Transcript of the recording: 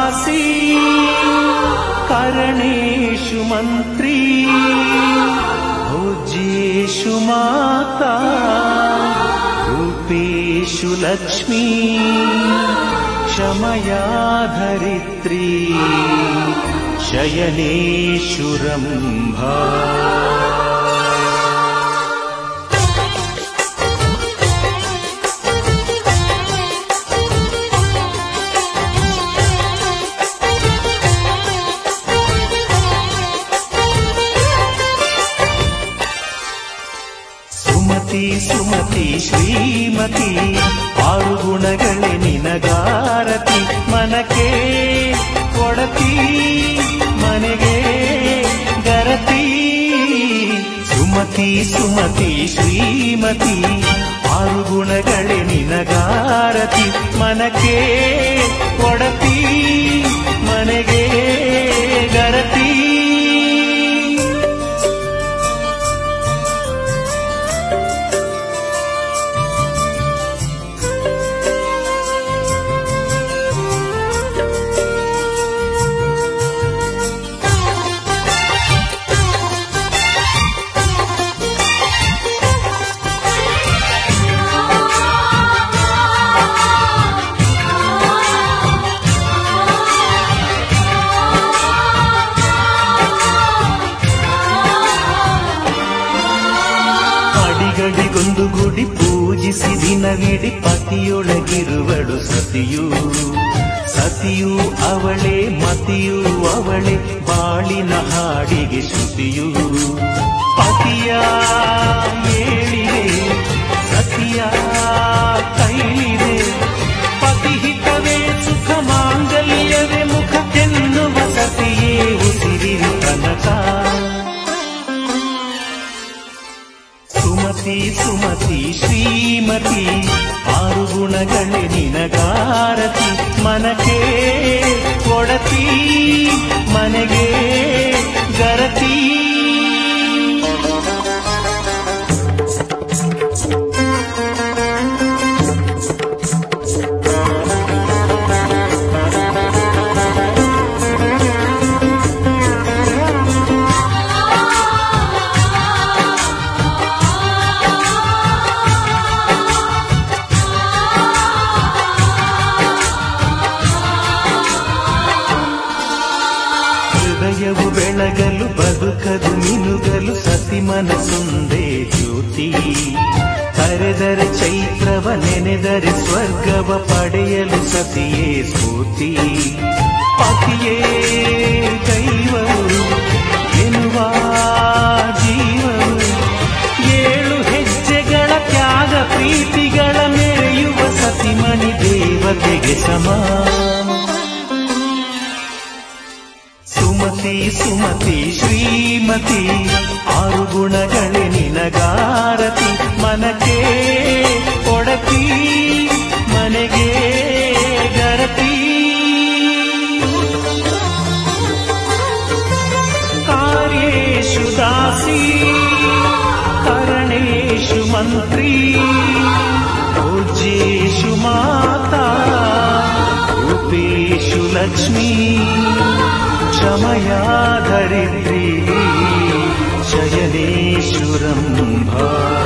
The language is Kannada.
दासी करणेषु मन्त्री भोज्येषु माता रूपेषु लक्ष्मी क्षमया धरित्री शयनेषु रम्भा ಸುಮತಿ ಸುಮತಿ ಶ್ರೀಮತಿ ಆರು ಗುಣಗಳೇ ನಿನಗಾರತಿ ಮನಕ್ಕೆ ಕೊಡತಿ ಮನೆಗೆ ಗರತಿ ಸುಮತಿ ಸುಮತಿ ಶ್ರೀಮತಿ ಆರು ಗುಣಗಳೇ ನಿನಗಾರತಿ ಮನಕ್ಕೆ ಕೊಡತಿ ಮನೆಗೆ ಗರತಿ ಅಡಿಗಡಿಗೊಂದು ಗುಡಿ ಪೂಜಿಸಿ ದಿನವಿಡಿ ಪತಿಯೊಳಗಿರುವಳು ಸತಿಯು ಸತಿಯು ಅವಳೆ ಮತಿಯು ಅವಳೆ ಬಾಳಿನ ಹಾಡಿಗೆ ಶ್ರುತಿಯು ಪತಿಯ ಏಳಿದೆ ಸತಿಯ ಕೈಲಿದೆ ಪತಿಹಿತವೇ ಸುಖ ಮಾಂಗಲ್ಯವೇ ಮುಖಕ್ಕೆನ್ನುವ ಸತಿಯೇ ಉಸಿರಿನ ತನಕ ಸುಮತಿ ಸುಮತಿ ಶ್ರೀಮತಿ ಆರು ಗುಣಗಳೇ ನಿನಗಾರತಿ ಮನಕ್ಕೆ ಕೊಡತಿ ಮನೆಗೆ ಗರತಿ ಹೃದಯವು ಬೆಳಗಲು ಬದುಕದು ಮಿನುಗಲು ಸತಿ ಮನಸ್ಸೊಂದೇ ಜ್ಯೋತಿ ಕರೆದರೆ ಚೈತ್ರವ ನೆನೆದರೆ ಸ್ವರ್ಗವ ಪಡೆಯಲು ಸತಿಯೇ ಸ್ಫೂರ್ತಿ ಪತಿಯೇ ದೈವವು ಎನ್ನುವ ಜೀವವು ಏಳು ಹೆಜ್ಜೆಗಳ ತ್ಯಾಗ ಪ್ರೀತಿಗಳ ಮೆರೆಯುವ ಸತಿಮಣಿ ದೇವತೆಗೆ ಸಮ ಸುಮತಿ ಸುಮತಿ ಶ್ರೀಮತಿ ಆರು ಗುಣಗಳೇ ನಿನಗಾರತಿ ಮನಕ್ಕೆ ಕೊಡತಿ ಮನೆಗೆ ಗರತಿ ಕಾರ್ಯೇಶು ದಾಸಿ ಕರಣೇಶು ಮಂತ್ರಿ ಭೋಜ್ಯೇಶು ಮಾತಾ ರೂಪೇಶು ಲಕ್ಷ್ಮೀ क्षमया धरित्री शयनेषु रम्भा